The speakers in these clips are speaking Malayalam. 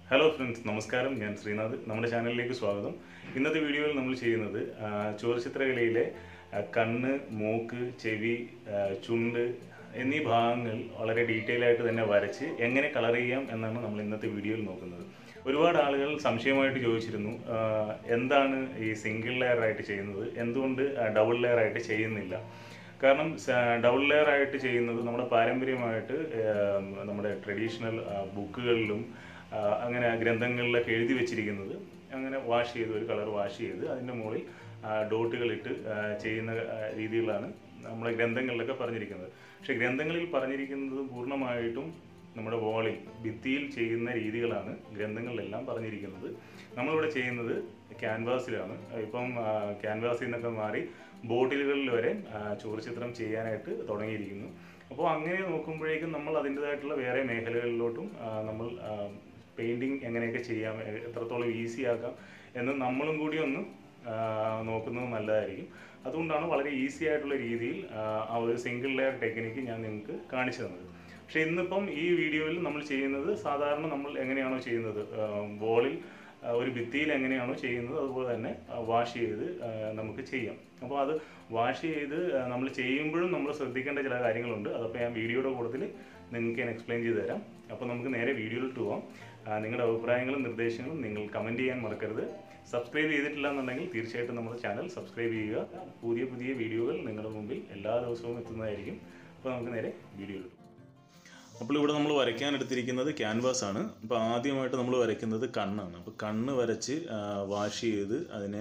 ഹലോ ഫ്രണ്ട്സ് നമസ്കാരം ഞാൻ ശ്രീനാഥ് നമ്മുടെ ചാനലിലേക്ക് സ്വാഗതം ഇന്നത്തെ വീഡിയോയിൽ നമ്മൾ ചെയ്യുന്നത് ആ, ചുവർച്ചിത്രകലയിലെ ആ, കണ്ണ് മൂക്ക് ചെവി ആ, ചുണ്ട് എന്നീ ഭാഗങ്ങൾ വളരെ ഡീറ്റെയിൽ ആയിട്ട് തന്നെ വരച്ച് എങ്ങനെ കളർ ചെയ്യാം എന്നാണ് നമ്മൾ ഇന്നത്തെ വീഡിയോയിൽ നോക്കുന്നത് ഒരുപാട് ആളുകൾ സംശയമായിട്ട് ചോദിച്ചിരുന്നു ആ, എന്താണ് ഈ സിംഗിൾ ലെയർ ആയിട്ട് ചെയ്യുന്നത് എന്തുകൊണ്ട് ഡബിൾ ലെയർ ആയിട്ട് ചെയ്യുന്നില്ല കാരണം ഡബിൾ ലെയർ ആയിട്ട് ചെയ്യുന്നത് നമ്മുടെ പാരമ്പര്യമായിട്ട് ഏം, നമ്മുടെ ട്രഡീഷണൽ ബുക്കുകളിലും ആ, അങ്ങനെ ഗ്രന്ഥങ്ങളിലൊക്കെ എഴുതി വെച്ചിരിക്കുന്നത് അങ്ങനെ വാഷ് ചെയ്ത് ഒരു കളർ വാഷ് ചെയ്ത് അതിൻ്റെ മുകളിൽ ഡോട്ടുകളിട്ട് ചെയ്യുന്ന ആ, രീതികളാണ് നമ്മുടെ ഗ്രന്ഥങ്ങളിലൊക്കെ പറഞ്ഞിരിക്കുന്നത് പക്ഷെ ഗ്രന്ഥങ്ങളിൽ പറഞ്ഞിരിക്കുന്നത് പൂർണ്ണമായിട്ടും നമ്മുടെ വോളിൽ ഭിത്തിയിൽ ചെയ്യുന്ന രീതികളാണ് ഗ്രന്ഥങ്ങളിലെല്ലാം പറഞ്ഞിരിക്കുന്നത് നമ്മളിവിടെ ചെയ്യുന്നത് ക്യാൻവാസിലാണ് ഇപ്പം ആ, ക്യാൻവാസിൽ നിന്നൊക്കെ മാറി ബോട്ടിലുകളിൽ വരെ ആ, ചുവർച്ചിത്രം ചെയ്യാനായിട്ട് തുടങ്ങിയിരിക്കുന്നു അപ്പോൾ അങ്ങനെ നോക്കുമ്പോഴേക്കും നമ്മൾ അതിൻ്റെതായിട്ടുള്ള വേറെ മേഖലകളിലോട്ടും ആ, നമ്മൾ പെയിൻറ്റിങ് എങ്ങനെയൊക്കെ ചെയ്യാം എ- എത്രത്തോളം ഈസി ആക്കാം എന്ന് നമ്മളും കൂടി ഒന്ന് ആ, നോക്കുന്നത് നല്ലതായിരിക്കും അതുകൊണ്ടാണ് വളരെ ഈസി ആയിട്ടുള്ള രീതിയിൽ ആ, ആ ഒരു സിംഗിൾ ലെയർ ടെക്നിക്ക് ഞാൻ നിങ്ങൾക്ക് കാണിച്ചു തന്നത് പക്ഷേ ഇന്നിപ്പം ഈ വീഡിയോയിൽ നമ്മൾ ചെയ്യുന്നത് സാധാരണ നമ്മൾ എങ്ങനെയാണോ ചെയ്യുന്നത് വോളിൽ ഒരു ഭിത്തിയിൽ എങ്ങനെയാണോ ചെയ്യുന്നത് അതുപോലെ തന്നെ വാഷ് ചെയ്ത് ആ, നമുക്ക് ചെയ്യാം അപ്പോൾ അത് വാഷ് ചെയ്ത് നമ്മൾ ചെയ്യുമ്പോഴും നമ്മൾ ശ്രദ്ധിക്കേണ്ട ചില കാര്യങ്ങളുണ്ട് അതപ്പോൾ ഞാൻ വീഡിയോയുടെ കൂട്ടത്തിൽ നിങ്ങൾക്ക് ഞാൻ എക്സ്പ്ലെയിൻ ചെയ്ത് തരാം അപ്പോൾ നമുക്ക് നേരെ വീഡിയോയിലോട്ട് പോവാം ആ, നിങ്ങളുടെ അഭിപ്രായങ്ങളും നിർദ്ദേശങ്ങളും നിങ്ങൾ കമൻറ്റ് ചെയ്യാൻ മറക്കരുത് സബ്സ്ക്രൈബ് ചെയ്തിട്ടില്ല എന്നുണ്ടെങ്കിൽ തീർച്ചയായിട്ടും നമ്മുടെ ചാനൽ സബ്സ്ക്രൈബ് ചെയ്യുക പുതിയ പുതിയ വീഡിയോകൾ നിങ്ങളുടെ മുമ്പിൽ എല്ലാ ദിവസവും എത്തുന്നതായിരിക്കും അപ്പോൾ നമുക്ക് നേരെ വീഡിയോയിലോട്ട് പോകാം. അപ്പോൾ ഇവിടെ നമ്മൾ വരയ്ക്കാൻ എടുത്തിരിക്കുന്നത് ക്യാൻവാസ് ആണ് അപ്പോൾ ആദ്യമായിട്ട് നമ്മൾ വരയ്ക്കുന്നത് കണ്ണാണ് അപ്പോൾ കണ്ണ് വരച്ച് വാഷ് ചെയ്ത് അതിനെ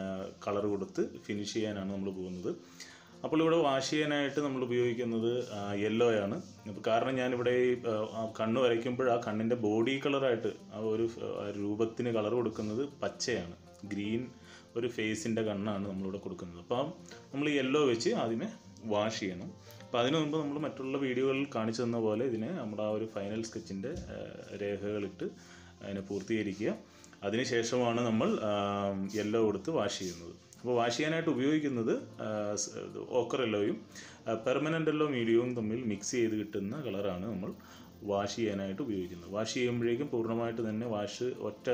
കളർ കൊടുത്ത് ഫിനിഷ് ചെയ്യാനാണ് നമ്മൾ പോകുന്നത് അപ്പോൾ ഇവിടെ വാഷ് ചെയ്യാനായിട്ട് നമ്മൾ ഉപയോഗിക്കുന്നത് യെല്ലോ ആണ് അപ്പോൾ കാരണം ഞാനിവിടെ ഈ ആ, ആ കണ്ണ് വരയ്ക്കുമ്പോൾ ആ കണ്ണിൻ്റെ ബോഡി കളറായിട്ട് ആ ഒരു ആ, രൂപത്തിന് കളർ കൊടുക്കുന്നത് പച്ചയാണ് ഗ്രീൻ ഒരു ഫേസിൻ്റെ കണ്ണാണ് നമ്മളിവിടെ കൊടുക്കുന്നത് അപ്പോൾ നമ്മൾ യെല്ലോ വെച്ച് ആദ്യമേ വാഷ് ചെയ്യണം അപ്പോൾ അതിനു മുമ്പ് നമ്മൾ മറ്റുള്ള വീഡിയോകളിൽ കാണിച്ചു തന്ന പോലെ ഇതിനെ നമ്മുടെ ആ ഒരു ഫൈനൽ സ്കെച്ചിൻ്റെ രേഖകളിട്ട് അതിനെ പൂർത്തീകരിക്കുക അതിനുശേഷമാണ് നമ്മൾ യെല്ലോ കൊടുത്ത് വാഷ് ചെയ്യുന്നത് അപ്പോൾ വാഷ് ചെയ്യാനായിട്ട് ഉപയോഗിക്കുന്നത് ഓക്കർ യെല്ലോയും പെർമനൻ്റ് യെല്ലോ മീഡിയവും തമ്മിൽ മിക്സ് ചെയ്ത് കിട്ടുന്ന കളറാണ് നമ്മൾ വാഷ് ചെയ്യാനായിട്ട് ഉപയോഗിക്കുന്നത് വാഷ് ചെയ്യുമ്പോഴേക്കും പൂർണ്ണമായിട്ട് തന്നെ വാഷ് ഒറ്റ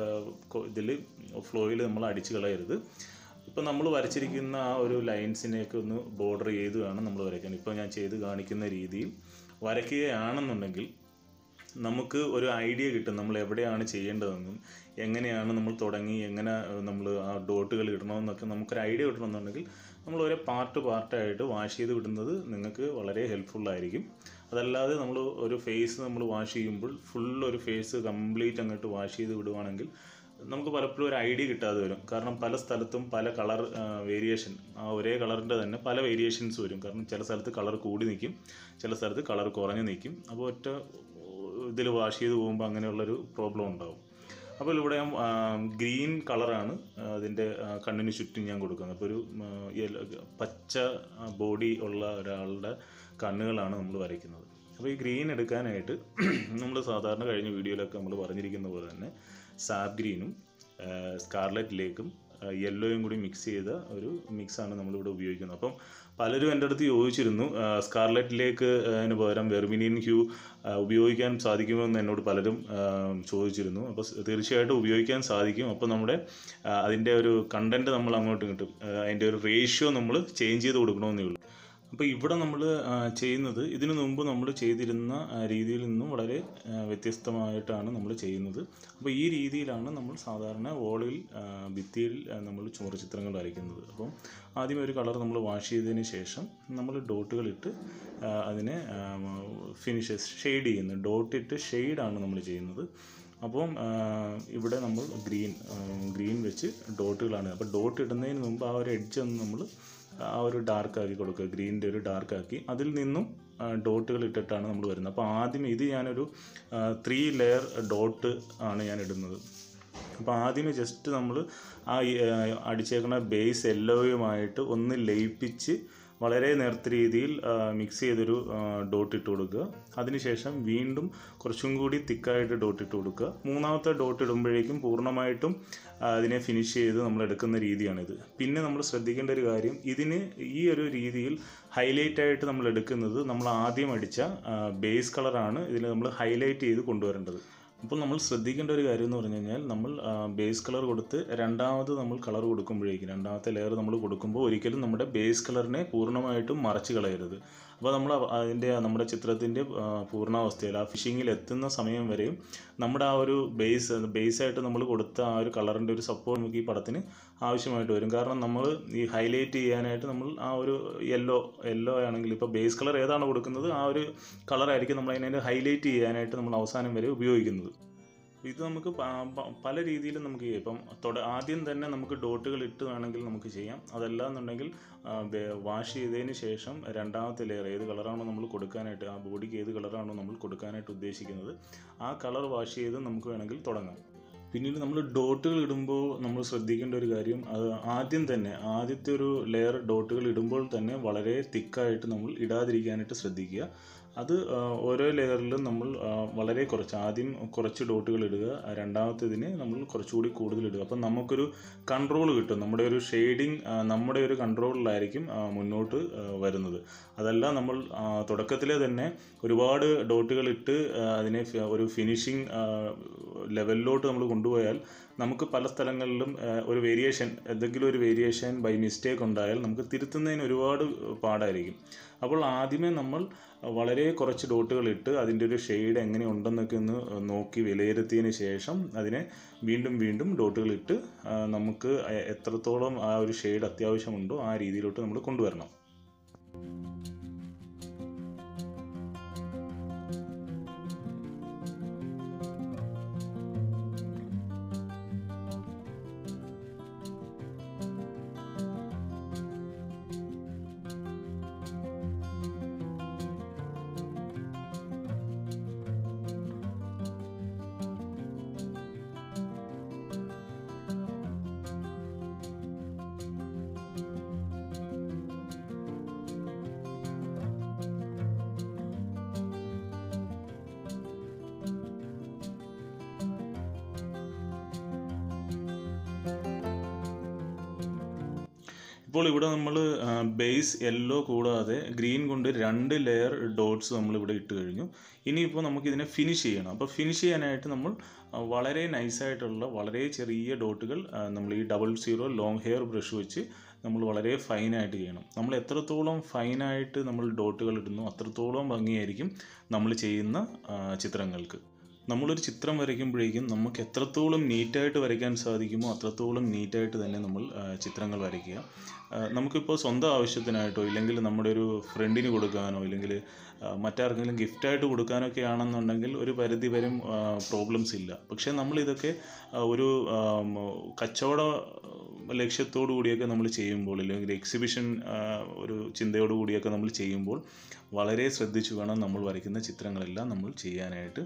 ഇതിൽ ഫ്ലോയിൽ നമ്മൾ അടിച്ച് കളയരുത് ഇപ്പം നമ്മൾ വരച്ചിരിക്കുന്ന ആ ഒരു ലൈൻസിനെയൊക്കെ ഒന്ന് ബോർഡർ ചെയ്ത് വേണം നമ്മൾ വരയ്ക്കാൻ ഇപ്പോൾ ഞാൻ ചെയ്ത് കാണിക്കുന്ന രീതിയിൽ വരയ്ക്കുകയാണെന്നുണ്ടെങ്കിൽ നമുക്ക് ഒരു ഐഡിയ കിട്ടും നമ്മൾ എവിടെയാണ് ചെയ്യേണ്ടതെന്നും എങ്ങനെയാണ് നമ്മൾ തുടങ്ങി എങ്ങനെ നമ്മൾ ആ ഡോട്ടുകൾ ഇടണമെന്നൊക്കെ നമുക്കൊരു ഐഡിയ കിട്ടണമെന്നുണ്ടെങ്കിൽ നമ്മൾ ഓരോ പാർട്ട് പാർട്ടായിട്ട് വാഷ് ചെയ്ത് വിടുന്നത് നിങ്ങൾക്ക് വളരെ ഹെൽപ്ഫുള്ളായിരിക്കും അതല്ലാതെ നമ്മൾ ഒരു ഫേസ് നമ്മൾ വാഷ് ചെയ്യുമ്പോൾ ഫുൾ ഒരു ഫേസ് കംപ്ലീറ്റ് അങ്ങോട്ട് വാഷ് ചെയ്ത് വിടുവാണെങ്കിൽ നമുക്ക് പലപ്പോഴും ഒരു ഐഡിയ കിട്ടാതെ വരും കാരണം പല സ്ഥലത്തും പല കളർ വേരിയേഷൻ ആ ഒരേ കളറിൻ്റെ തന്നെ പല വേരിയേഷൻസ് വരും കാരണം ചില സ്ഥലത്ത് കളർ കൂടി നിൽക്കും ചില സ്ഥലത്ത് കളർ കുറഞ്ഞ് നിൽക്കും അപ്പോൾ ഒറ്റ ഇതിൽ വാഷ് ചെയ്ത് പോകുമ്പോൾ അങ്ങനെയുള്ളൊരു പ്രോബ്ലം ഉണ്ടാവും അപ്പോൾ ഇവിടെ ഞാൻ ഗ്രീൻ കളറാണ് അതിൻ്റെ ആ, കണ്ണിന് ചുറ്റും ഞാൻ കൊടുക്കുന്നത് അപ്പോൾ ഒരു ആ, യെല്ലോ പച്ച ബോഡി ഉള്ള ഒരാളുടെ കണ്ണുകളാണ് നമ്മൾ വരയ്ക്കുന്നത് അപ്പോൾ ഈ ഗ്രീൻ എടുക്കാനായിട്ട് നമ്മൾ സാധാരണ കഴിഞ്ഞ വീഡിയോയിലൊക്കെ നമ്മൾ പറഞ്ഞിരിക്കുന്ന പോലെ തന്നെ സാബ് ഗ്രീനും സ്കാർലറ്റ് ലേക്കും യെല്ലോയും കൂടി മിക്സ് ചെയ്ത ഒരു മിക്സാണ് നമ്മളിവിടെ ഉപയോഗിക്കുന്നത് അപ്പം പലരും എൻ്റെ അടുത്ത് ചോദിച്ചിരുന്നു സ്കാർലറ്റിലേക്ക് അതിന് പകരം വെർമിനിയൻ ഹ്യൂ ആ, ഉപയോഗിക്കാൻ സാധിക്കുമോ എന്ന് എന്നോട് പലരും ആ, ചോദിച്ചിരുന്നു അപ്പോൾ സ് തീർച്ചയായിട്ടും ഉപയോഗിക്കാൻ സാധിക്കും അപ്പോൾ നമ്മുടെ ആ, അതിൻ്റെ ഒരു കണ്ടൻറ്റ് നമ്മൾ അങ്ങോട്ട് കിട്ടും അതിൻ്റെ ഒരു റേഷ്യോ നമ്മൾ ചേഞ്ച് ചെയ്ത് കൊടുക്കണമെന്നേ ഉള്ളൂ അപ്പോൾ ഇവിടെ നമ്മൾ ചെയ്യുന്നത് ഇതിനു മുമ്പ് നമ്മൾ ചെയ്തിരുന്ന ആ, രീതിയിൽ നിന്നും വളരെ ആ, വ്യത്യസ്തമായിട്ടാണ് നമ്മൾ ചെയ്യുന്നത് അപ്പോൾ ഈ രീതിയിലാണ് നമ്മൾ സാധാരണ വോളിൽ ആ, ഭിത്തിയിൽ ആ, നമ്മൾ ചുമർ ചിത്രങ്ങൾ വരയ്ക്കുന്നത് അപ്പം ആദ്യം ഒരു കളർ നമ്മൾ വാഷ് ചെയ്തതിന് ശേഷം നമ്മൾ ഡോട്ടുകളിട്ട് ആ, അതിനെ ഫിനിഷസ് ഷെയ്ഡ് ചെയ്യുന്നു ഡോട്ടിട്ട് ഷെയ്ഡാണ് നമ്മൾ ചെയ്യുന്നത് അപ്പം ആ, ഇവിടെ നമ്മൾ ഗ്രീൻ ഗ്രീൻ വെച്ച് ഡോട്ടുകളാണ് അപ്പോൾ ഡോട്ട് ഇടുന്നതിന് മുമ്പ് ആ ഒരു എഡ്ജ് ഒന്ന് നമ്മൾ ആ ഒരു ഡാർക്ക് ആക്കി കൊടുക്കുക ഗ്രീനിൻ്റെ ഒരു ഡാർക്ക് ആക്കി അതിൽ നിന്നും ഡോട്ടുകൾ ഇട്ടിട്ടാണ് നമ്മൾ വരുന്നത് അപ്പോൾ ആദ്യം ഇത് ഞാനൊരു ത്രീ ലെയർ ഡോട്ട് ആണ് ഞാൻ ഇടുന്നത് അപ്പോൾ ആദ്യമേ ജസ്റ്റ് നമ്മൾ ആ ഈ, ആ, അടിച്ചേക്കുന്ന ബേസ് യെല്ലോയുമായിട്ട് ഒന്ന് ലയിപ്പിച്ച് വളരെ നേർത്ത രീതിയിൽ മിക്സ് ചെയ്തൊരു ഡോട്ട് ഇട്ട് കൊടുക്കുക അതിനുശേഷം വീണ്ടും കുറച്ചും കൂടി തിക്കായിട്ട് ഡോട്ട് ഇട്ട് കൊടുക്കുക മൂന്നാമത്തെ ഡോട്ട് ഇടുമ്പോഴേക്കും പൂർണ്ണമായിട്ടും ആ, അതിനെ ഫിനിഷ് ചെയ്ത് നമ്മൾ എടുക്കുന്ന രീതിയാണിത് പിന്നെ നമ്മൾ ശ്രദ്ധിക്കേണ്ട ഒരു കാര്യം ഇതിന് ഈ ഒരു രീതിയിൽ ഹൈലൈറ്റ് ആയിട്ട് നമ്മൾ എടുക്കുന്നത് നമ്മൾ ആദ്യം അടിച്ച ബേസ് കളറാണ് ഇതിൽ നമ്മൾ ഹൈലൈറ്റ് ചെയ്ത് കൊണ്ടുവരേണ്ടത് അപ്പോൾ നമ്മൾ ശ്രദ്ധിക്കേണ്ട ഒരു കാര്യം എന്ന് പറഞ്ഞു കഴിഞ്ഞാൽ നമ്മൾ ബേസ് കളർ കൊടുത്ത് രണ്ടാമത് നമ്മൾ കളർ കൊടുക്കുമ്പോഴേക്കും രണ്ടാമത്തെ ലെയർ നമ്മൾ കൊടുക്കുമ്പോൾ ഒരിക്കലും നമ്മുടെ ബേസ് കളറിനെ പൂർണ്ണമായിട്ടും മറച്ച് കളയരുത് അപ്പോൾ നമ്മൾ അവ- അതിൻ്റെ നമ്മുടെ ചിത്രത്തിൻ്റെ പൂർണ്ണാവസ്ഥയിൽ ആ ഫിഷിങ്ങിൽ എത്തുന്ന സമയം വരെയും നമ്മുടെ ആ ഒരു ബേസ് ബേസായിട്ട് നമ്മൾ കൊടുത്ത ആ ഒരു കളറിൻ്റെ ഒരു സപ്പോർട്ട് നമുക്ക് ഈ പടത്തിന് ആവശ്യമായിട്ട് വരും കാരണം നമ്മൾ ഈ ഹൈലൈറ്റ് ചെയ്യാനായിട്ട് നമ്മൾ ആ ഒരു യെല്ലോ യെല്ലോ ആണെങ്കിൽ ഇപ്പോൾ ബേസ് കളർ ഏതാണ് കൊടുക്കുന്നത് ആ ഒരു കളറായിരിക്കും നമ്മൾ അതിനെ ഹൈലൈറ്റ് ചെയ്യാനായിട്ട് നമ്മൾ അവസാനം വരെ ഉപയോഗിക്കുന്നത് ഇത് നമുക്ക് പ- പ- പല രീതിയിലും നമുക്ക് ചെയ്യാം ഇപ്പം തൊട ആദ്യം തന്നെ നമുക്ക് ഡോട്ടുകൾ ഇട്ട് വേണമെങ്കിൽ നമുക്ക് ചെയ്യാം അതല്ല എന്നുണ്ടെങ്കിൽ വാഷ് ചെയ്തതിന് ശേഷം രണ്ടാമത്തെ ലെയർ ഏത് കളറാണോ നമ്മൾ കൊടുക്കാനായിട്ട് ആ ബോഡിക്ക് ഏത് കളറാണോ നമ്മൾ കൊടുക്കാനായിട്ട് ഉദ്ദേശിക്കുന്നത് ആ കളർ വാഷ് ചെയ്ത് നമുക്ക് വേണമെങ്കിൽ തുടങ്ങാം പിന്നീട് നമ്മൾ ഡോട്ടുകൾ ഇടുമ്പോൾ നമ്മൾ ശ്രദ്ധിക്കേണ്ട ഒരു കാര്യം അത് ആദ്യം തന്നെ ആദ്യത്തെ ഒരു ലെയർ ഡോട്ടുകൾ ഇടുമ്പോൾ തന്നെ വളരെ തിക്കായിട്ട് നമ്മൾ ഇടാതിരിക്കാനായിട്ട് ശ്രദ്ധിക്കുക അത് ആ, ഓരോ ലെയറിലും നമ്മൾ ആ, വളരെ കുറച്ച് ആദ്യം കുറച്ച് ഡോട്ടുകൾ ഇടുക രണ്ടാമത്തേതിന് നമ്മൾ കുറച്ചുകൂടി കൂടുതൽ ഇടുക അപ്പം നമുക്കൊരു കൺട്രോൾ കിട്ടും നമ്മുടെ ഒരു ഷെയ്ഡിങ് നമ്മുടെ ഒരു കൺട്രോളിലായിരിക്കും ആ, മുന്നോട്ട് ആ, വരുന്നത് അതല്ല നമ്മൾ ആ, തുടക്കത്തിലെ തന്നെ ഒരുപാട് ഡോട്ടുകൾ ഇട്ട് ആ, അതിനെ ഫി- ഒരു ഫിനിഷിങ് ലെവലിലോട്ട് നമ്മൾ കൊണ്ടുപോയാൽ നമുക്ക് പല സ്ഥലങ്ങളിലും ആ, ഒരു വേരിയേഷൻ എന്തെങ്കിലും ഒരു വേരിയേഷൻ ബൈ മിസ്റ്റേക്ക് ഉണ്ടായാൽ നമുക്ക് തിരുത്തുന്നതിന് ഒരുപാട് പാടായിരിക്കും അപ്പോൾ ആദ്യമേ നമ്മൾ വളരെ കുറച്ച് ഡോട്ടുകൾ ഇട്ട് അതിൻ്റെ ഒരു ഷെയ്ഡ് എങ്ങനെ ഉണ്ടെന്നൊക്കെ ഒന്ന് നോക്കി വിലയിരുത്തിയതിന് ശേഷം അതിനെ വീണ്ടും വീണ്ടും ഡോട്ടുകൾ ഇട്ട് ആ, നമുക്ക് എ- എത്രത്തോളം ആ ഒരു ഷെയ്ഡ് അത്യാവശ്യമുണ്ടോ ആ രീതിയിലോട്ട് നമ്മൾ കൊണ്ടുവരണം ഇപ്പോൾ ഇവിടെ നമ്മൾ ബേസ് യെല്ലോ കൂടാതെ ഗ്രീൻ കൊണ്ട് രണ്ട് ലെയർ ഡോട്ട്സ് നമ്മൾ ഇവിടെ ഇട്ട് കഴിഞ്ഞു ഇനിയിപ്പോൾ നമുക്ക് ഇതിനെ ഫിനിഷ് ചെയ്യണം അപ്പോൾ ഫിനിഷ് ചെയ്യാനായിട്ട് നമ്മൾ ആ, വളരെ നൈസായിട്ടുള്ള വളരെ ചെറിയ ഡോട്ടുകൾ നമ്മൾ ഈ double zero long hair brush വെച്ച് നമ്മൾ വളരെ ഫൈനായിട്ട് ചെയ്യണം നമ്മൾ എത്രത്തോളം ഫൈനായിട്ട് നമ്മൾ ഡോട്ടുകൾ ഇടുന്നു അത്രത്തോളം ഭംഗിയായിരിക്കും നമ്മൾ ചെയ്യുന്ന ആ, ചിത്രങ്ങൾക്ക് നമ്മളൊരു ചിത്രം വരയ്ക്കുമ്പോഴേക്കും നമുക്ക് എത്രത്തോളം നീറ്റായിട്ട് വരയ്ക്കാൻ സാധിക്കുമോ അത്രത്തോളം നീറ്റായിട്ട് തന്നെ നമ്മൾ ആ, ചിത്രങ്ങൾ വരയ്ക്കുക ആ, നമുക്കിപ്പോൾ സ്വന്തം ആവശ്യത്തിനായിട്ടോ ഇല്ലെങ്കിൽ നമ്മുടെ ഒരു ഫ്രണ്ടിന് കൊടുക്കാനോ ഇല്ലെങ്കിൽ ആ, മറ്റാർക്കെങ്കിലും ഗിഫ്റ്റായിട്ട് കൊടുക്കാനൊക്കെ ആണെന്നുണ്ടെങ്കിൽ ഒരു പരിധി വരും പ്രോബ്ലംസ് ഇല്ല പക്ഷേ നമ്മളിതൊക്കെ ആ, ഒരു ആ, മ, കച്ചവട ലക്ഷ്യത്തോടു കൂടിയൊക്കെ നമ്മൾ ചെയ്യുമ്പോൾ അല്ലെങ്കിൽ എക്സിബിഷൻ ഒരു ചിന്തയോടു കൂടിയൊക്കെ നമ്മൾ ചെയ്യുമ്പോൾ വളരെ ശ്രദ്ധിച്ചു വേണം നമ്മൾ വരയ്ക്കുന്ന ചിത്രങ്ങളെല്ലാം നമ്മൾ ചെയ്യാനായിട്ട്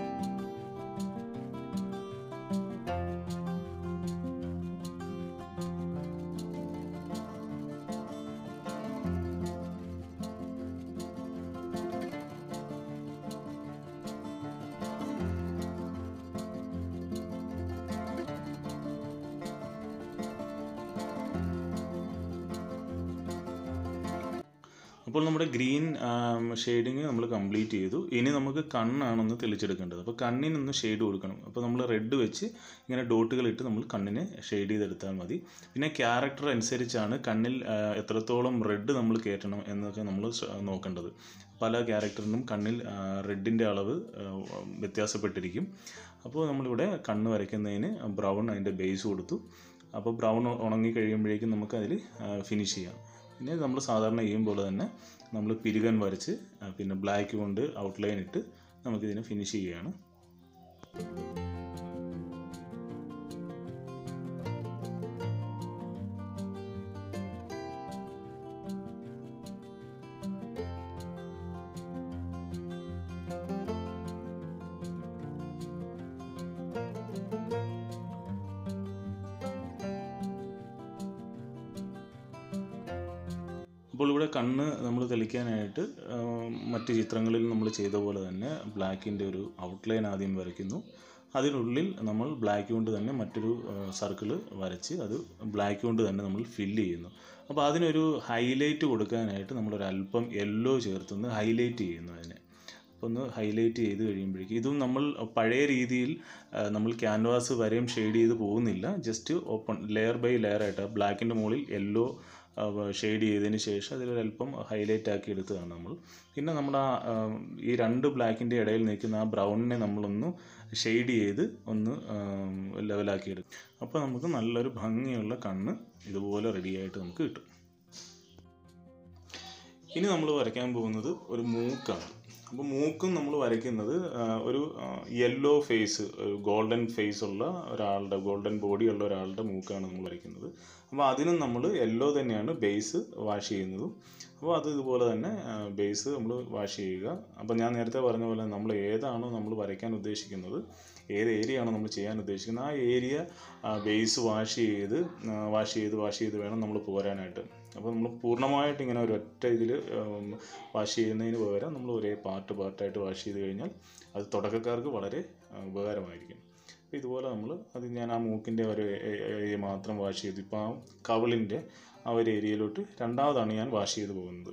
അപ്പോൾ നമ്മുടെ ഗ്രീൻ ഷെയ്ഡിങ് നമ്മൾ കംപ്ലീറ്റ് ചെയ്തു ഇനി നമുക്ക് കണ്ണാണൊന്ന് തെളിച്ചെടുക്കേണ്ടത് അപ്പോൾ കണ്ണിനൊന്ന് ഷെയ്ഡ് കൊടുക്കണം അപ്പോൾ നമ്മൾ റെഡ് വെച്ച് ഇങ്ങനെ ഡോട്ടുകൾ ഇട്ട് നമ്മൾ കണ്ണിനെ ഷെയ്ഡ് ചെയ്തെടുത്താൽ മതി പിന്നെ ക്യാരക്ടർ അനുസരിച്ചാണ് കണ്ണിൽ ആ, എത്രത്തോളം റെഡ് നമ്മൾ കയറ്റണം എന്നൊക്കെ നമ്മൾ ശ്ര- നോക്കേണ്ടത് പല ക്യാരക്ടറിനും കണ്ണിൽ റെഡിൻ്റെ അളവ് ആ, വ്യത്യാസപ്പെട്ടിരിക്കും അപ്പോൾ നമ്മളിവിടെ കണ്ണ് വരയ്ക്കുന്നതിന് ബ്രൗൺ അതിൻ്റെ ബേസ് കൊടുത്തു അപ്പോൾ ബ്രൗൺ ഉണങ്ങി കഴിയുമ്പോഴേക്കും നമുക്ക് അതിൽ ഫിനിഷ് ചെയ്യാം പിന്നെ നമ്മൾ സാധാരണ ചെയ്യും പോലെ തന്നെ നമ്മൾ പിരുകൻ വരച്ച് ആ, പിന്നെ ബ്ലാക്ക് കൊണ്ട് ഔട്ട്ലൈൻ ഇട്ട് നമുക്കിതിനെ ഫിനിഷ് ചെയ്യുകയാണ് അപ്പോൾ ഇവിടെ കണ്ണ് നമ്മൾ തെളിക്കാനായിട്ട് ആ, മറ്റ് ചിത്രങ്ങളിൽ നമ്മൾ ചെയ്ത പോലെ തന്നെ ബ്ലാക്കിൻ്റെ ഒരു ഔട്ട്ലൈൻ ആദ്യം വരയ്ക്കുന്നു അതിനുള്ളിൽ നമ്മൾ ബ്ലാക്ക് കൊണ്ട് തന്നെ മറ്റൊരു സർക്കിള് വരച്ച് അത് ബ്ലാക്ക് കൊണ്ട് തന്നെ നമ്മൾ ഫില്ല് ചെയ്യുന്നു അപ്പോൾ അതിനൊരു ഹൈലൈറ്റ് കൊടുക്കാനായിട്ട് നമ്മളൊരു അല്പം യെല്ലോ ചേർത്തുനിന്ന് ഹൈലൈറ്റ് ചെയ്യുന്നു അതിനെ ഒന്ന് ഹൈലൈറ്റ് ചെയ്ത് കഴിയുമ്പോഴേക്കും ഇതും നമ്മൾ പഴയ രീതിയിൽ ആ, നമ്മൾ ക്യാൻവാസ് വരെയും ഷെയ്ഡ് ചെയ്ത് പോകുന്നില്ല just open layer by layer ആയിട്ട് ബ്ലാക്കിൻ്റെ മുകളിൽ യെല്ലോ ഷെയ്ഡ് ചെയ്തതിന് ശേഷം അതിലൊരല്പം ഹൈലൈറ്റ് ആക്കി എടുത്തതാണ് നമ്മൾ പിന്നെ നമ്മൾ ആ ആ, ഈ രണ്ട് ബ്ലാക്കിൻ്റെ ഇടയിൽ നിൽക്കുന്ന ആ ബ്രൗണിനെ നമ്മളൊന്ന് ഷെയ്ഡ് ചെയ്ത് ഒന്ന് ലെവലാക്കി എടുക്കും അപ്പോൾ നമുക്ക് നല്ലൊരു ഭംഗിയുള്ള കണ്ണ് ഇതുപോലെ റെഡിയായിട്ട് നമുക്ക് കിട്ടും ഇനി നമ്മൾ വരയ്ക്കാൻ പോകുന്നത് ഒരു മൂക്കാണ് അപ്പോൾ മൂക്കും നമ്മൾ വരയ്ക്കുന്നത് ആ, ഒരു യെല്ലോ ഫേസ് ഒരു ഗോൾഡൻ ഫേസ് ഉള്ള ഒരാളുടെ ഗോൾഡൻ ബോഡി ഉള്ള ഒരാളുടെ മൂക്കാണ് നമ്മൾ വരയ്ക്കുന്നത് അപ്പോൾ അതിനും നമ്മൾ യെല്ലോ തന്നെയാണ് ബേസ് വാഷ് ചെയ്യുന്നതും അപ്പോൾ അത് ഇതുപോലെ തന്നെ ബേസ് നമ്മൾ വാഷ് ചെയ്യുക അപ്പോൾ ഞാൻ നേരത്തെ പറഞ്ഞ പോലെ നമ്മൾ ഏതാണോ നമ്മൾ വരയ്ക്കാൻ ഉദ്ദേശിക്കുന്നത് ഏത് ഏരിയ ആണോ നമ്മൾ ചെയ്യാൻ ഉദ്ദേശിക്കുന്നത് ആ ഏരിയ ബേസ് വാഷ് ചെയ്ത് വാഷ് ചെയ്ത് വാഷ് ചെയ്ത് വേണം നമ്മൾ പോരാനായിട്ട് അപ്പോൾ നമ്മൾ പൂർണ്ണമായിട്ട് ഇങ്ങനെ ഒരൊറ്റ ഇതിൽ വാഷ് ചെയ്യുന്നതിന് പകരം നമ്മൾ ഒരേ പാർട്ട് പാർട്ടായിട്ട് വാഷ് ചെയ്ത് കഴിഞ്ഞാൽ അത് തുടക്കക്കാർക്ക് വളരെ ആ, ഉപകാരമായിരിക്കും അപ്പോൾ ഇതുപോലെ നമ്മൾ അത് ഞാൻ ആ മൂക്കിൻ്റെ ഒരു ഏ- ഏരിയ മാത്രം വാഷ് ചെയ്തു ഇപ്പോൾ ആ കവിളിൻ്റെ ആ ഒരു ഏരിയയിലോട്ട് രണ്ടാമതാണ് ഞാൻ വാഷ് ചെയ്ത് പോകുന്നത്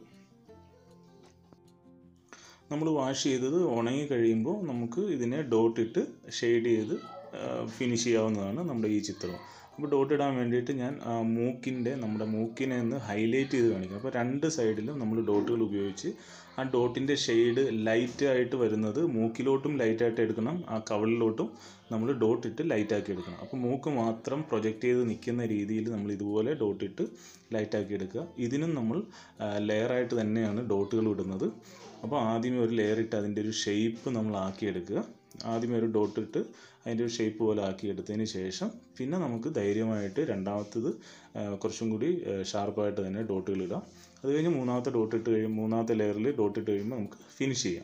നമ്മൾ വാഷ് ചെയ്തത് ഉണങ്ങി കഴിയുമ്പോൾ നമുക്ക് ഇതിനെ ഡോട്ട് ഇട്ട് ഷെയ്ഡ് ചെയ്ത് ഫിനിഷ് ചെയ്യാവുന്നതാണ് നമ്മുടെ ഈ ചിത്രം അപ്പോൾ ഡോട്ട് ഇടാൻ വേണ്ടിയിട്ട് ഞാൻ ആ, മൂക്കിൻ്റെ നമ്മുടെ മൂക്കിനെ ഒന്ന് ഹൈലൈറ്റ് ചെയ്ത് കാണിക്കാം അപ്പോൾ രണ്ട് സൈഡിലും നമ്മൾ ഡോട്ടുകൾ ഉപയോഗിച്ച് ആ ഡോട്ടിൻ്റെ ഷെയ്ഡ് ലൈറ്റ് ആയിട്ട് വരുന്നത് മൂക്കിലോട്ടും ലൈറ്റായിട്ട് എടുക്കണം ആ കവിളിലോട്ടും നമ്മൾ ഡോട്ട് ഇട്ട് ലൈറ്റാക്കി എടുക്കണം അപ്പോൾ മൂക്ക് മാത്രം പ്രൊജക്റ്റ് ചെയ്ത് നിൽക്കുന്ന രീതിയിൽ നമ്മൾ ഇതുപോലെ ഡോട്ട് ഇട്ട് ലൈറ്റാക്കി എടുക്കുക ഇതിനും നമ്മൾ ലെയറായിട്ട് തന്നെയാണ് ഡോട്ടുകൾ ഇടുന്നത് അപ്പോൾ ആദ്യമേ ഒരു ലെയർ ഇട്ട് അതിൻ്റെ ഒരു ഷേപ്പ് നമ്മൾ ആക്കിയെടുക്കുക ആദ്യമേ ഒരു ഡോട്ട് ഇട്ട് അതിൻ്റെ ഒരു ഷേപ്പ് പോലെ ആക്കിയെടുത്തതിന് ശേഷം പിന്നെ നമുക്ക് ധൈര്യമായിട്ട് രണ്ടാമത്തത് ആ, കുറച്ചും കൂടി ഷാർപ്പായിട്ട് തന്നെ ഡോട്ടുകൾ ഇടാം അത് കഴിഞ്ഞ് മൂന്നാമത്തെ ഡോട്ട് ഇട്ട് കഴിയുമ്പോൾ മൂന്നാമത്തെ ലെയറിൽ ഡോട്ട് ഇട്ട് കഴിയുമ്പോൾ നമുക്ക് ഫിനിഷ് ചെയ്യാം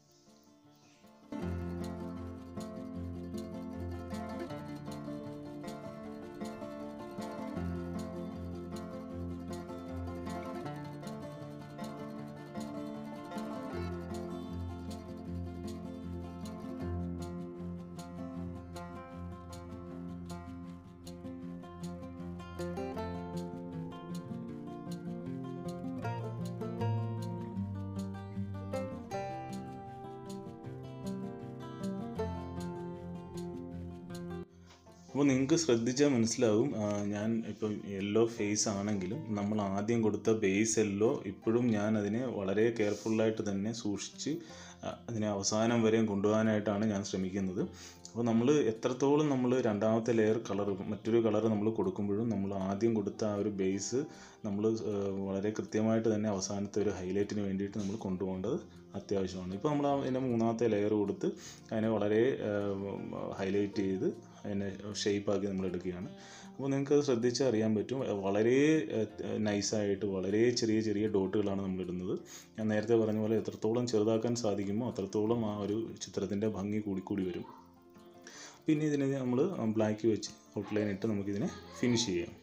അപ്പോൾ നിങ്ങൾക്ക് ശ്രദ്ധിച്ചാൽ മനസ്സിലാവും ആ, ഞാൻ ഇപ്പം യെല്ലോ ഫേസ് ആണെങ്കിലും നമ്മൾ ആദ്യം കൊടുത്ത ബേസ് യെല്ലോ ഇപ്പോഴും ഞാൻ അതിനെ വളരെ കെയർഫുള്ളായിട്ട് തന്നെ സൂക്ഷിച്ച് ആ, അതിനെ അവസാനം വരെയും കൊണ്ടുപോകാനായിട്ടാണ് ഞാൻ ശ്രമിക്കുന്നത് അപ്പോൾ നമ്മൾ എത്രത്തോളം നമ്മൾ രണ്ടാമത്തെ ലെയർ കളർ മറ്റൊരു കളർ നമ്മൾ കൊടുക്കുമ്പോഴും നമ്മൾ ആദ്യം കൊടുത്ത ആ ഒരു ബേസ് നമ്മൾ വളരെ കൃത്യമായിട്ട് തന്നെ അവസാനത്തെ ഒരു ഹൈലൈറ്റിന് വേണ്ടിയിട്ട് നമ്മൾ കൊണ്ടുപോകേണ്ടത് അത്യാവശ്യമാണ് ഇപ്പോൾ നമ്മൾ അതിൻ്റെ മൂന്നാമത്തെ ലെയർ കൊടുത്ത് അതിനെ വളരെ ഹൈലൈറ്റ് ചെയ്ത് അതിനെ ഷേപ്പാക്കി നമ്മൾ എടുക്കുകയാണ് അപ്പോൾ നിങ്ങൾക്ക് അത് ശ്രദ്ധിച്ചാൽ അറിയാൻ പറ്റും വളരെ നൈസായിട്ട് വളരെ ചെറിയ ചെറിയ ഡോട്ടുകളാണ് നമ്മൾ ഇടുന്നത് ഞാൻ നേരത്തെ പറഞ്ഞ പോലെ എത്രത്തോളം ചെറുതാക്കാൻ സാധിക്കുമോ അത്രത്തോളം ആ ഒരു ചിത്രത്തിൻ്റെ ഭംഗി കൂടിക്കൂടി വരും പിന്നെ ഇതിനെ നമ്മൾ ബ്ലാക്ക് വെച്ച് ഔട്ട്ലൈൻ ഇട്ട് നമുക്കിതിനെ ഫിനിഷ് ചെയ്യാം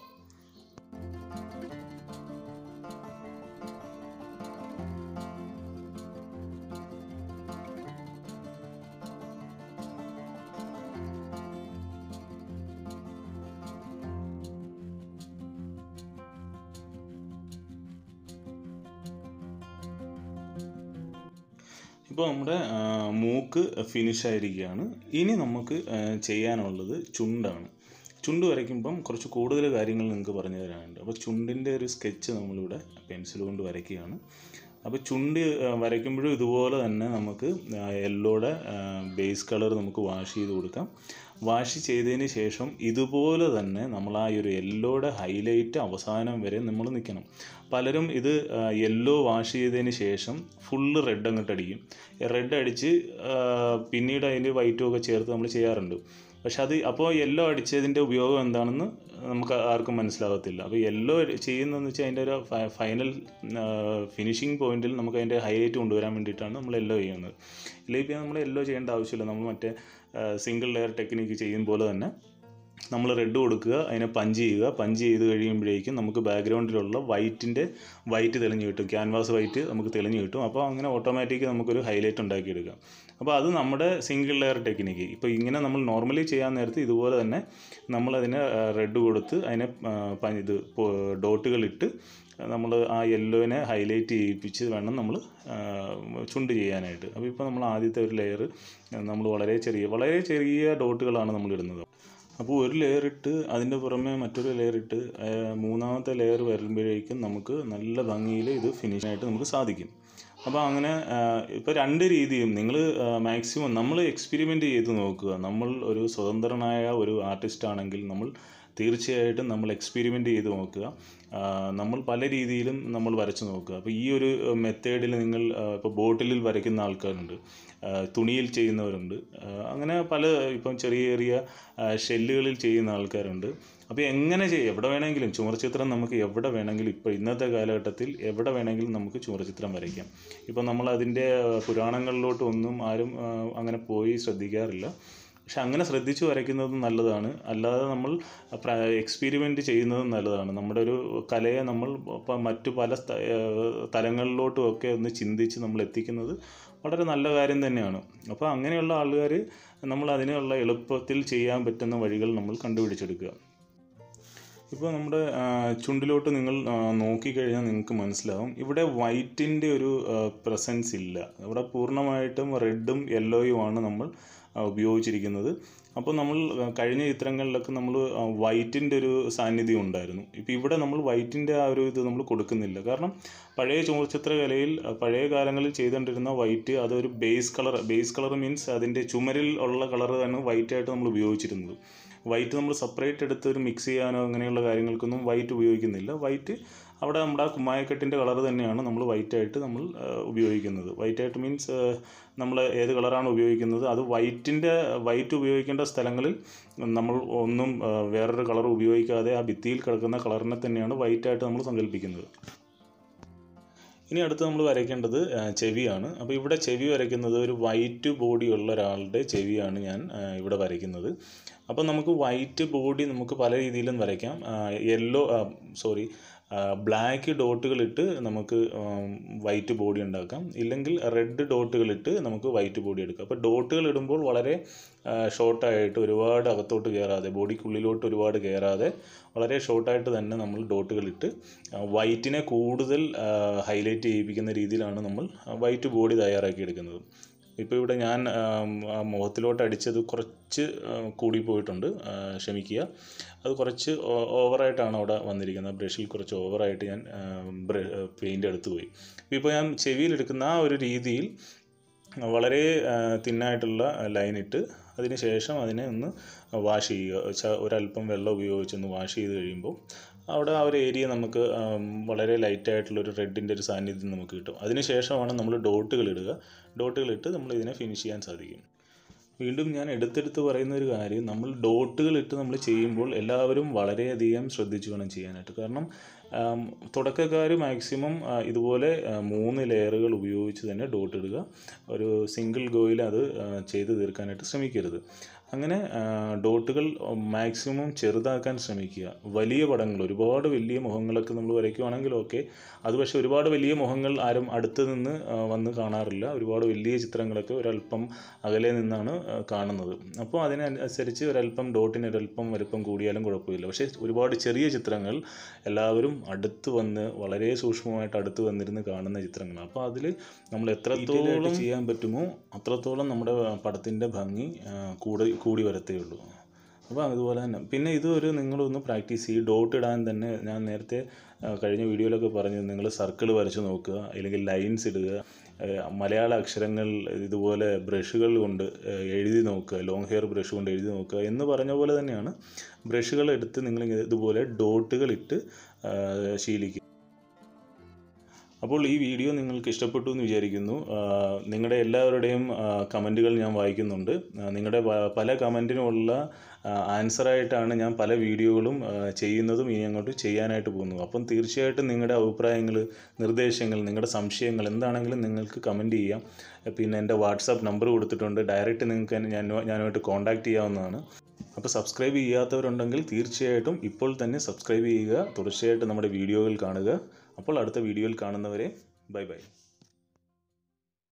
ഇപ്പോൾ നമ്മുടെ ആ, മൂക്ക് ഫിനിഷ് ആയിരിക്കുകയാണ് ഇനി നമുക്ക് ആ, ചെയ്യാനുള്ളത് ചുണ്ടാണ് ചുണ്ട് വരയ്ക്കുമ്പം കുറച്ച് കൂടുതൽ കാര്യങ്ങൾ നിങ്ങൾക്ക് പറഞ്ഞു തരാനുണ്ട് അപ്പോൾ ചുണ്ടിൻ്റെ ഒരു സ്കെച്ച് നമ്മളിവിടെ പെൻസിൽ കൊണ്ട് വരയ്ക്കുകയാണ് അപ്പോൾ ചുണ്ട് ആ, വരയ്ക്കുമ്പോഴും ഇതുപോലെ തന്നെ നമുക്ക് യെല്ലോയുടെ ബേസ് കളർ നമുക്ക് വാഷ് ചെയ്ത് കൊടുക്കാം വാഷ് ചെയ്തതിന് ശേഷം ഇതുപോലെ തന്നെ നമ്മൾ ആ ഒരു യെല്ലോയുടെ ഹൈലൈറ്റ് അവസാനം വരെ നമ്മൾ നിൽക്കണം പലരും ഇത് യെല്ലോ വാഷ് ചെയ്തതിന് ശേഷം ഫുള്ള് റെഡ് അങ്ങോട്ട് അടിക്കും റെഡ് അടിച്ച് ആ, പിന്നീട് അതിൽ വൈറ്റും ഒക്കെ ചേർത്ത് നമ്മൾ ചെയ്യാറുണ്ട് പക്ഷെ അത് അപ്പോൾ യെല്ലോ അടിച്ചതിൻ്റെ ഉപയോഗം എന്താണെന്ന് നമുക്ക് ആർക്കും മനസ്സിലാകത്തില്ല അപ്പോൾ യെല്ലോ ചെയ്യുന്നതെന്ന് വെച്ചാൽ അതിൻ്റെ ഒരു ഫൈനൽ ഫിനിഷിംഗ് പോയിന്റിൽ നമുക്ക് അതിൻ്റെ ഹൈലൈറ്റ് കൊണ്ടുവരാൻ വേണ്ടിയിട്ടാണ് നമ്മൾ യെല്ലോ ചെയ്യുന്നത് ഇല്ലെങ്കിൽ നമ്മൾ യെല്ലോ ചെയ്യേണ്ട ആവശ്യമില്ല നമ്മൾ മറ്റേ സിംഗിൾ ലെയർ ടെക്നിക്ക് ചെയ്യും പോലെ തന്നെ നമ്മൾ റെഡ് കൊടുക്കുക അതിനെ പഞ്ച് ചെയ്യുക പഞ്ച് ചെയ്ത് കഴിയുമ്പോഴേക്കും നമുക്ക് ബാക്ക്ഗ്രൗണ്ടിലുള്ള വൈറ്റിൻ്റെ വൈറ്റ് തെളിഞ്ഞ് കിട്ടും ക്യാൻവാസ് വൈറ്റ് നമുക്ക് തെളിഞ്ഞ് കിട്ടും അപ്പോൾ അങ്ങനെ ഓട്ടോമാറ്റിക് നമുക്കൊരു ഹൈലൈറ്റ് ഉണ്ടാക്കിയെടുക്കാം അപ്പോൾ അത് നമ്മുടെ സിംഗിൾ ലെയർ ടെക്നിക്ക് ഇപ്പോൾ ഇങ്ങനെ നമ്മൾ നോർമലി ചെയ്യാൻ നേരത്ത് ഇതുപോലെ തന്നെ നമ്മളതിനെ റെഡ് കൊടുത്ത് അതിനെ ആ, പ- ഇത് ഡോട്ടുകൾ ഇട്ട് നമ്മൾ ആ യെല്ലോനെ ഹൈലൈറ്റ് ചെയ്യിപ്പിച്ച് വേണം നമ്മൾ ചുണ്ട് ചെയ്യാനായിട്ട് അപ്പോൾ ഇപ്പോൾ നമ്മൾ ആദ്യത്തെ ഒരു ലെയർ നമ്മൾ വളരെ ചെറിയ വളരെ ചെറിയ ഡോട്ടുകളാണ് നമ്മൾ ഇടുന്നത് അപ്പോൾ ഒരു ലെയർ ഇട്ട് അതിൻ്റെ പുറമെ മറ്റൊരു ലെയർ ഇട്ട് ആ, മൂന്നാമത്തെ ലെയർ വരുമ്പോഴേക്കും നമുക്ക് നല്ല ഭംഗിയിൽ ഇത് ഫിനിഷായിട്ട് നമുക്ക് സാധിക്കും അപ്പോൾ അങ്ങനെ ഇപ്പോൾ രണ്ട് രീതിയും നിങ്ങൾ മാക്സിമം നമ്മൾ എക്സ്പെരിമെൻ്റ് ചെയ്ത് നോക്കുക നമ്മൾ ഒരു സ്വതന്ത്രനായ ഒരു ആർട്ടിസ്റ്റ് ആണെങ്കിൽ നമ്മൾ തീർച്ചയായിട്ടും നമ്മൾ എക്സ്പെരിമെൻ്റ് ചെയ്ത് നോക്കുക ആ, നമ്മൾ പല രീതിയിലും നമ്മൾ വരച്ച് നോക്കുക അപ്പോൾ ഈ ഒരു മെത്തേഡിൽ നിങ്ങൾ ഇപ്പോൾ ബോട്ടിലിൽ വരയ്ക്കുന്ന ആൾക്കാരുണ്ട് ആ, തുണിയിൽ ചെയ്യുന്നവരുണ്ട് ആ, അങ്ങനെ പല ഇപ്പം ചെറിയ ചെറിയ ആ, ഷെല്ലുകളിൽ ചെയ്യുന്ന ആൾക്കാരുണ്ട് അപ്പോൾ എങ്ങനെ ചെയ്യും എവിടെ വേണമെങ്കിലും ചുമർചിത്രം നമുക്ക് എവിടെ വേണമെങ്കിലും ഇപ്പോൾ ഇന്നത്തെ കാലഘട്ടത്തിൽ എവിടെ വേണമെങ്കിലും നമുക്ക് ചുമർചിത്രം വരയ്ക്കാം ഇപ്പോൾ നമ്മൾ അതിൻ്റെ പുരാണങ്ങളിലോട്ട് ഒന്നും ആരും ആ, അങ്ങനെ പോയി ശ്രദ്ധിക്കാറില്ല പക്ഷെ അങ്ങനെ ശ്രദ്ധിച്ച് വരയ്ക്കുന്നതും നല്ലതാണ് അല്ലാതെ നമ്മൾ എക്സ്പെരിമെൻ്റ് ചെയ്യുന്നതും നല്ലതാണ് നമ്മുടെ ഒരു കലയെ നമ്മൾ പ- മറ്റു പല സ്ഥ- ഏഹ് തലങ്ങളിലോട്ടും ഒക്കെ ഒന്ന് ചിന്തിച്ച് നമ്മൾ എത്തിക്കുന്നത് വളരെ നല്ല കാര്യം തന്നെയാണ് അപ്പോൾ അങ്ങനെയുള്ള ആൾക്കാർ നമ്മൾ അതിനുള്ള എളുപ്പത്തിൽ ചെയ്യാൻ പറ്റുന്ന വഴികൾ നമ്മൾ കണ്ടുപിടിച്ചെടുക്കുക ഇപ്പോൾ നമ്മുടെ ആ, ചുണ്ടിലോട്ട് നിങ്ങൾ ആ, നോക്കിക്കഴിഞ്ഞാൽ നിങ്ങൾക്ക് മനസ്സിലാവും ഇവിടെ വൈറ്റിൻ്റെ ഒരു പ്രസൻസ് ഇല്ല ഇവിടെ പൂർണ്ണമായിട്ടും റെഡും യെല്ലോയുമാണ് നമ്മൾ ആ, ഉപയോഗിച്ചിരിക്കുന്നത് അപ്പോൾ നമ്മൾ ആ, കഴിഞ്ഞ ചിത്രങ്ങളിലൊക്കെ നമ്മൾ വൈറ്റിൻ്റെ ഒരു സാന്നിധ്യം ഉണ്ടായിരുന്നു ഇപ്പോൾ ഇവിടെ നമ്മൾ വൈറ്റിൻ്റെ ആ ഒരു ഇത് നമ്മൾ കൊടുക്കുന്നില്ല കാരണം പഴയ ചുമർചിത്രകലയിൽ ആ, പഴയ കാലങ്ങളിൽ ചെയ്തുകൊണ്ടിരുന്ന വൈറ്റ് അതൊരു base colour base colour means അതിൻ്റെ ചുമരിൽ ഉള്ള കളർ തന്നെ വൈറ്റായിട്ട് നമ്മൾ ഉപയോഗിച്ചിരുന്നത് വൈറ്റ് നമ്മൾ സെപ്പറേറ്റ് എടുത്ത് ഒരു മിക്സ് ചെയ്യാനോ അങ്ങനെയുള്ള കാര്യങ്ങൾക്കൊന്നും വൈറ്റ് ഉപയോഗിക്കുന്നില്ല വൈറ്റ് അവിടെ നമ്മുടെ ആ കുമ്മായക്കെട്ടിൻ്റെ കളർ തന്നെയാണ് നമ്മൾ വൈറ്റായിട്ട് നമ്മൾ ആ, ഉപയോഗിക്കുന്നത് വൈറ്റായിട്ട് മീൻസ് നമ്മൾ ഏത് കളറാണ് ഉപയോഗിക്കുന്നത് അത് വൈറ്റിൻ്റെ വൈറ്റ് ഉപയോഗിക്കേണ്ട സ്ഥലങ്ങളിൽ നമ്മൾ ഒന്നും ആ, വേറൊരു കളർ ഉപയോഗിക്കാതെ ആ ഭിത്തിയിൽ കിടക്കുന്ന കളറിനെ തന്നെയാണ് വൈറ്റായിട്ട് നമ്മൾ സങ്കല്പിക്കുന്നത് ഇനി അടുത്ത് നമ്മൾ വരയ്ക്കേണ്ടത് ആ, ചെവിയാണ് അപ്പോൾ ഇവിടെ ചെവി വരയ്ക്കുന്നത് ഒരു വൈറ്റ് ബോഡി ഉള്ള ഒരാളുടെ ചെവിയാണ് ഞാൻ ആ, ഇവിടെ വരയ്ക്കുന്നത് അപ്പോൾ നമുക്ക് വൈറ്റ് ബോഡി നമുക്ക് പല രീതിയിലും വരയ്ക്കാം യെല്ലോ സോറി ബ്ലാക്ക് ഡോട്ടുകളിട്ട് നമുക്ക് വൈറ്റ് ബോഡി ഉണ്ടാക്കാം ഇല്ലെങ്കിൽ റെഡ് ഡോട്ടുകളിട്ട് നമുക്ക് വൈറ്റ് ബോഡി എടുക്കാം അപ്പോൾ ഡോട്ടുകൾ ഇടുമ്പോൾ വളരെ ഷോർട്ടായിട്ട് ഒരുപാട് അകത്തോട്ട് കയറാതെ ബോഡിക്കുള്ളിലോട്ട് ഒരുപാട് കയറാതെ വളരെ ഷോർട്ടായിട്ട് തന്നെ നമ്മൾ ഡോട്ടുകളിട്ട് വൈറ്റിനെ കൂടുതൽ ഹൈലൈറ്റ് ചെയ്യിപ്പിക്കുന്ന രീതിയിലാണ് നമ്മൾ വൈറ്റ് ബോഡി തയ്യാറാക്കി എടുക്കുന്നത് ഇപ്പോൾ ഇവിടെ ഞാൻ ആം, ആ മുഖത്തിലോട്ട് അടിച്ചത് കുറച്ച് ആ, കൂടിപ്പോയിട്ടുണ്ട് ആ, ക്ഷമിക്കുക അത് കുറച്ച് ഓ- ഓവറായിട്ടാണ് അവിടെ വന്നിരിക്കുന്നത് ബ്രഷിൽ കുറച്ച് ഓവറായിട്ട് ഞാൻ പെയിൻ്റ് എടുത്തു പോയി ഇപ്പോൾ ഞാൻ ചെവിയിലെടുക്കുന്ന ആ ഒരു രീതിയിൽ വളരെ തിന്നായിട്ടുള്ള ലൈൻ ഇട്ട് അതിന് ശേഷം അതിനെ ഒന്ന് വാഷ് ചെയ്യുക വെച്ചാൽ ഒരല്പം വെള്ളം ഉപയോഗിച്ചൊന്ന് വാഷ് ചെയ്ത് കഴിയുമ്പോൾ അവിടെ ആ ഒരു ഏരിയ നമുക്ക് ആം, വളരെ ലൈറ്റായിട്ടുള്ള ഒരു റെഡിൻ്റെ ഒരു സാന്നിധ്യം നമുക്ക് കിട്ടും അതിന് ശേഷമാണ് നമ്മൾ ഡോട്ടുകൾ ഇടുക ഡോട്ടുകൾ ഇട്ട് നമ്മൾ ഇതിനെ ഫിനിഷ് ചെയ്യാൻ സാധിക്കും വീണ്ടും ഞാൻ എടുത്തെടുത്ത് പറയുന്ന ഒരു കാര്യം നമ്മൾ ഡോട്ടുകൾ ഇട്ട് നമ്മൾ ചെയ്യുമ്പോൾ എല്ലാവരും വളരെയധികം ശ്രദ്ധിച്ചു വേണം ചെയ്യാനായിട്ട് കാരണം തുടക്കക്കാർ മാക്സിമം ഇതുപോലെ ആ, മൂന്ന് ലെയറുകൾ ഉപയോഗിച്ച് തന്നെ ഡോട്ട് ഇടുക ഒരു സിംഗിൾ ഗോയിൽ അത് ആ, ചെയ്ത് തീർക്കാനായിട്ട് ശ്രമിക്കരുത് അങ്ങനെ ആ, ഡോട്ടുകൾ മാക്സിമം ചെറുതാക്കാൻ ശ്രമിക്കുക വലിയ പടങ്ങൾ ഒരുപാട് വലിയ മുഖങ്ങളൊക്കെ നമ്മൾ വരയ്ക്കുവാണെങ്കിൽ ഓക്കെ അത് പക്ഷേ ഒരുപാട് വലിയ മുഖങ്ങൾ ആരും അടുത്ത് നിന്ന് ആ, വന്ന് കാണാറില്ല ഒരുപാട് വലിയ ചിത്രങ്ങളൊക്കെ ഒരല്പം അകലെ നിന്നാണ് ആ, കാണുന്നത് അപ്പോൾ അതിനനുസരിച്ച് ഒരല്പം ഡോട്ടിന് ഒരല്പം വലുപ്പം കൂടിയാലും കുഴപ്പമില്ല പക്ഷേ ഒരുപാട് ചെറിയ ചിത്രങ്ങൾ എല്ലാവരും അടുത്ത് വന്ന് വളരെ സൂക്ഷ്മമായിട്ട് അടുത്ത് വന്നിരുന്ന് കാണുന്ന ചിത്രങ്ങളാണ് അപ്പോൾ അതിൽ നമ്മൾ എത്രത്തോളം ചെയ്യാൻ പറ്റുമോ അത്രത്തോളം നമ്മുടെ പടത്തിൻ്റെ ഭംഗി ആ, കൂടി കൂടി വരത്തേ ഉള്ളൂ അപ്പോൾ അതുപോലെ തന്നെ പിന്നെ ഇത് ഒരു നിങ്ങളൊന്ന് പ്രാക്ടീസ് ചെയ്യും ഡോട്ട് ഇടാൻ തന്നെ ഞാൻ നേരത്തെ ആ, കഴിഞ്ഞ വീഡിയോയിലൊക്കെ പറഞ്ഞു നിങ്ങൾ സർക്കിൾ വരച്ച് നോക്കുക അല്ലെങ്കിൽ ലൈൻസ് ഇടുക ആ, മലയാള അക്ഷരങ്ങൾ ഇതുപോലെ ബ്രഷുകൾ കൊണ്ട് ആ, എഴുതി നോക്കുക ലോങ് ഹെയർ ബ്രഷ് കൊണ്ട് എഴുതി നോക്കുക എന്ന് പറഞ്ഞ പോലെ തന്നെയാണ് ബ്രഷുകൾ എടുത്ത് നിങ്ങൾ ഇതുപോലെ ഡോട്ടുകൾ ഇട്ട് ആ, ശീലിക്കുക അപ്പോൾ ഈ വീഡിയോ നിങ്ങൾക്ക് ഇഷ്ടപ്പെട്ടു എന്ന് വിചാരിക്കുന്നു ആ, നിങ്ങളുടെ എല്ലാവരുടെയും കമൻറ്റുകൾ ഞാൻ വായിക്കുന്നുണ്ട് ആ, നിങ്ങളുടെ പ- പല കമൻറ്റിനുമുള്ള ആൻസറായിട്ടാണ് ഞാൻ പല വീഡിയോകളും ആ, ചെയ്യുന്നതും ഇനി അങ്ങോട്ട് ചെയ്യാനായിട്ട് പോകുന്നു അപ്പം തീർച്ചയായിട്ടും നിങ്ങളുടെ അഭിപ്രായങ്ങൾ നിർദ്ദേശങ്ങൾ നിങ്ങളുടെ സംശയങ്ങൾ എന്താണെങ്കിലും നിങ്ങൾക്ക് കമൻറ്റ് ചെയ്യാം പിന്നെ എൻ്റെ വാട്സാപ്പ് നമ്പർ കൊടുത്തിട്ടുണ്ട് ഡയറക്റ്റ് നിങ്ങൾക്ക് എന്നെ ഞാൻ ഞാനുമായിട്ട് കോൺടാക്റ്റ് ചെയ്യാവുന്നതാണ് അപ്പോൾ സബ്സ്ക്രൈബ് ചെയ്യാത്തവരുണ്ടെങ്കിൽ തീർച്ചയായിട്ടും ഇപ്പോൾ തന്നെ സബ്സ്ക്രൈബ് ചെയ്യുക തുടർച്ചയായിട്ട് നമ്മുടെ വീഡിയോകൾ കാണുക അപ്പോൾ അടുത്ത വീഡിയോയിൽ കാണുന്നവരെ ബൈ ബൈ